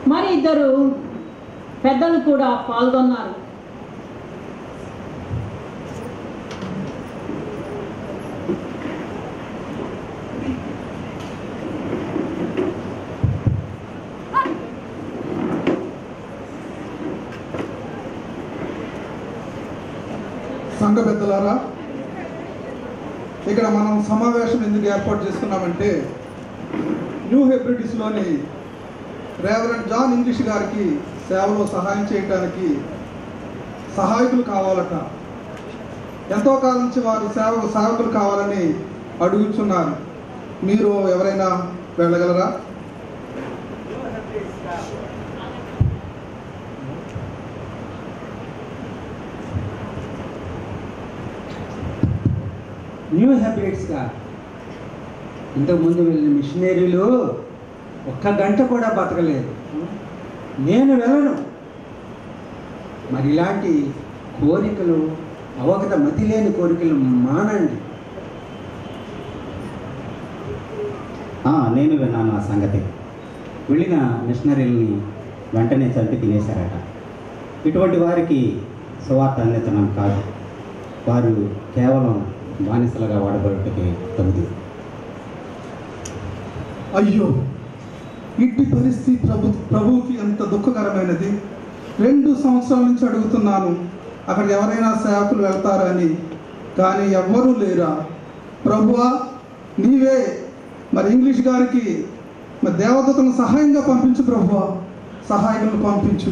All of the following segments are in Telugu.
మరి ఇద్దరు పెద్దలు కూడా పాల్గొన్నారు సంఘ పెద్దలారా ఇక్కడ మనం సమావేశం ఎందుకు ఏర్పాటు చేసుకున్నామంటే న్యూ హెబ్రిటిస్లోని రేవరెంట్ జాన్ ఇంగ్లీష్ గారికి సేవలో సహాయం చేయడానికి సహాయకులు కావాలట ఎంతో కాలం నుంచి వారు సేవకు సేవకులు కావాలని అడుగుతున్నారు మీరు ఎవరైనా వెళ్ళగలరా న్యూ హ్యాబిట్స్గా ఇంతకుముందు వెళ్ళిన మిషనరీలు ఒక్క గంట కూడా బతకలేదు నేను వెళ్ళను మరి ఇలాంటి కోరికలు అవగత మతి లేని కోరికలు మానండి ఆ, నేను విన్నాను ఆ సంగతి వెళ్ళిన మిషనరీలని వెంటనే చంపి తినేశారట ఇటువంటి వారికి సువార్త అందించడం కాదు వారు కేవలం బానిసలుగా వాడబడుటకి తగుదు అయ్యో ఇట్టి పరిస్థితి ప్రభు ప్రభువుకి ఎంత దుఃఖకరమైనది రెండు సంవత్సరాల నుంచి అడుగుతున్నాను అక్కడ ఎవరైనా సేవకులు వెళ్తారని కానీ ఎవ్వరూ లేరా ప్రభువా నీవే మరి ఇంగ్లీష్ గారికి మరి దేవదూతలను సహాయంగా పంపించు ప్రభువా సహాయకులను పంపించు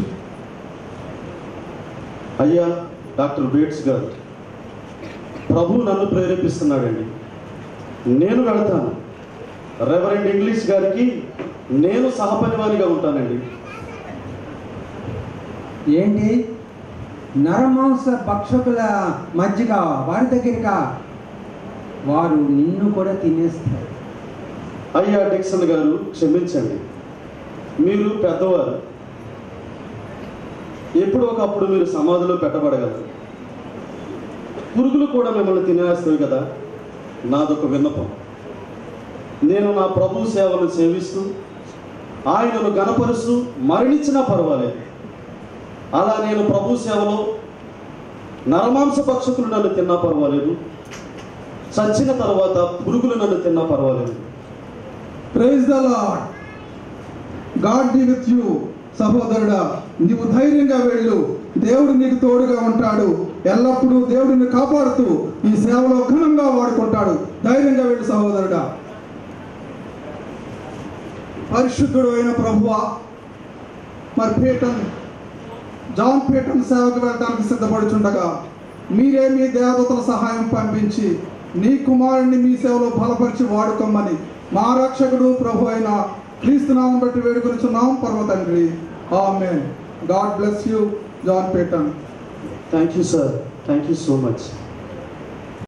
అయ్యా డాక్టర్ బేట్స్ గారు ప్రభు నన్ను ప్రేరేపిస్తున్నాడండి నేను వెళతాను రెవరెండ్ ఇంగ్లీష్ గారికి నేను సహపరివారిగా ఉంటానండి ఏంటి నరమాంస భక్షకుల మధ్యగా వారి దగ్గరగా వారు నిన్ను కూడా తినేస్తారు అయ్యా డిక్సన్ గారు క్షమించండి మీరు పెద్దవారు ఎప్పుడో ఒకప్పుడు మీరు సమాధిలో పెట్టబడగలరు పురుగులు కూడా మిమ్మల్ని తినేస్తాయి కదా నాదొక విన్నపం నేను నా ప్రభు సేవను సేవిస్తూ ఆయనను గనపరుస్తూ మరణించినా పర్వాలేదు అలా నేను ప్రభు సేవలో నరమాంస పక్షకులు నన్ను తిన్నా పర్వాలేదు చచ్చిన తర్వాత పురుగులు నన్ను తిన్నా పర్వాలేదు praise the Lord God be with you సహోదరుడా నీవు ధైర్యంగా వెళ్ళు దేవుడు నీకు తోడుగా ఉంటాడు ఎల్లప్పుడూ దేవుడు నిన్ను కాపాడుతూ ఈ సేవలో ఘనంగా వాడుకుంటాడు ధైర్యంగా వెళ్ళు సహోదరుడా పరిశుద్ధుడు అయిన ప్రభువా మరి పీఠం జాన్ పీఠం సేవకు వెళ్ళడానికి సిద్ధపడుచుండగా మీరే మీ దేవదూతల సహాయం పంపించి నీ కుమారుణ్ణి మీ సేవలో బలపరిచి వాడుకోమని మా రక్షకుడు ప్రభు అయిన క్రీస్తునామం బట్టి వేడుకొనిచున్నాం పర్వ తండ్రి amen God bless you John Peyton thank you sir thank you so much